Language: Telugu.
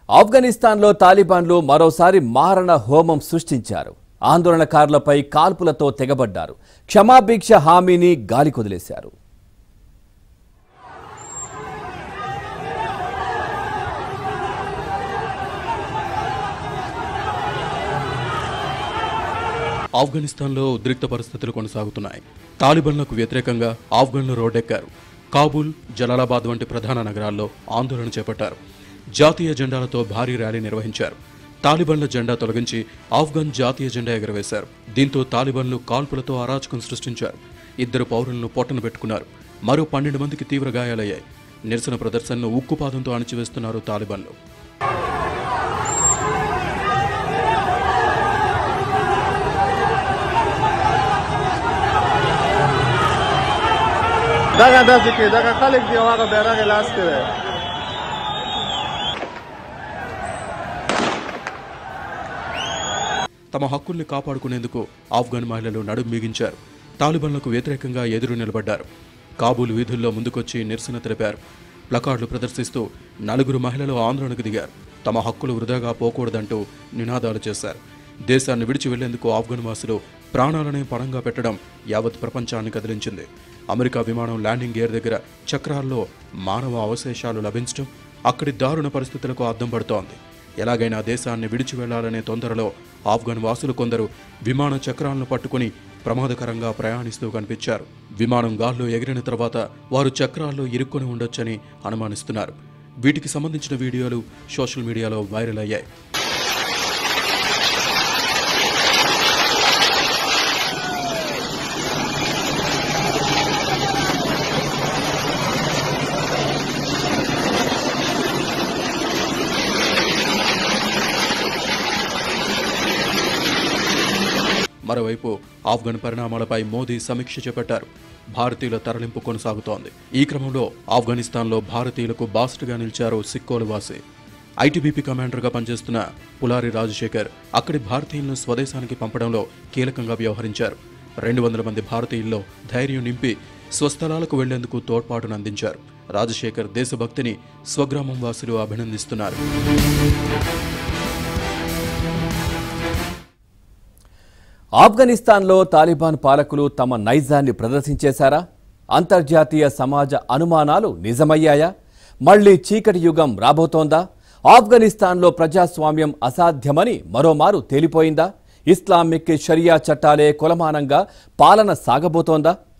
ఆఫ్ఘనిస్తాన్లో తాలిబాన్లు మరోసారి మారణ హోమం సృష్టించారు ఆందోళనకారులపై కాల్పులతో తెగబడ్డారు క్షమాభిక్ష హామీని గాలి కొదిలేశారు ఆఫ్ఘనిస్తాన్లో ఉద్రిక్త పరిస్థితులు కొనసాగుతున్నాయి తాలిబాన్లకు వ్యతిరేకంగా ఆఫ్ఘన్లు రోడ్డెక్కారు కాబూల్ జలాలాబాద్ వంటి ప్రధాన నగరాల్లో ఆందోళన చేపట్టారు జాతీయ జెండాలతో భారీ ర్యాలీ నిర్వహించారు తాలిబాన్ల జెండా తొలగించి ఆఫ్ఘన్ జాతీయ జెండా ఎగరవేశారు దీంతో తాలిబాన్లు కాల్పులతో అరాచకం సృష్టించారు ఇద్దరు పౌరులను పొట్టన పెట్టుకున్నారు మరో పన్నెండు మందికి తీవ్ర గాయాలయ్యాయి నిరసన ప్రదర్శనను ఉక్కుపాదంతో అణిచివేస్తున్నారు తాలిబాన్లు دقیقا دستی که دقیقا خلق دی آقا بیرق لاس کرده తమ హక్కుల్ని కాపాడుకునేందుకు ఆఫ్ఘన్ మహిళలు నడుం మిగించారు తాలిబాన్లకు వ్యతిరేకంగా ఎదురు నిలబడ్డారు కాబూల్ వీధుల్లో ముందుకొచ్చి నిరసన తెలిపారు ప్లకార్డులు ప్రదర్శిస్తూ నలుగురు మహిళలు ఆందోళనకు దిగారు తమ హక్కులు వృధాగా పోకూడదంటూ నినాదాలు చేశారు దేశాన్ని విడిచి వెళ్లేందుకు ఆఫ్ఘన్ వాసులు ప్రాణాలనే పణంగా పెట్టడం యావత్ ప్రపంచాన్ని కదిలించింది అమెరికా విమానం ల్యాండింగ్ గేర్ దగ్గర చక్రాల్లో మానవ అవశేషాలు లభించడం అక్కడి దారుణ పరిస్థితులకు అద్దం పడుతోంది ఎలాగైనా దేశాన్ని విడిచి వెళ్లాలనే తొందరలో ఆఫ్ఘన్ వాసులు కొందరు విమాన చక్రాలను పట్టుకుని ప్రమాదకరంగా ప్రయాణిస్తూ కనిపించారు విమానం గాల్లో ఎగిరిన తర్వాత వారు చక్రాల్లో ఇరుక్కొని ఉండొచ్చని అనుమానిస్తున్నారు వీటికి సంబంధించిన వీడియోలు సోషల్ మీడియాలో వైరల్ అయ్యాయి మరోవైపు ఆఫ్ఘన్ పరిణామాలపై మోదీ సమీక్ష చేపట్టారు భారతీయుల తరలింపు కొనసాగుతోంది ఈ క్రమంలో ఆఫ్ఘనిస్తాన్లో భారతీయులకు బాస్ట్గా నిలిచారు సిక్కోలు వాసి ఐటీబీపీ కమాండర్గా పనిచేస్తున్న పులారి రాజశేఖర్ అక్కడి భారతీయులను స్వదేశానికి పంపడంలో కీలకంగా వ్యవహరించారు రెండు వందల మంది భారతీయుల్లో ధైర్యం నింపి స్వస్థలాలకు వెళ్లేందుకు తోడ్పాటును అందించారు రాజశేఖర్ దేశభక్తిని స్వగ్రామం వాసులు అభినందిస్తున్నారు ఆఫ్ఘనిస్తాన్లో తాలిబాన్ పాలకులు తమ నైజాన్ని ప్రదర్శించేశారా అంతర్జాతీయ సమాజ అనుమానాలు నిజమయ్యాయా మళ్లీ చీకటి యుగం రాబోతోందా ఆఫ్ఘనిస్తాన్లో ప్రజాస్వామ్యం అసాధ్యమని మరోమారు తేలిపోయిందా ఇస్లామిక్ షరియా చట్టాలే కొలమానంగా పాలన సాగబోతోందా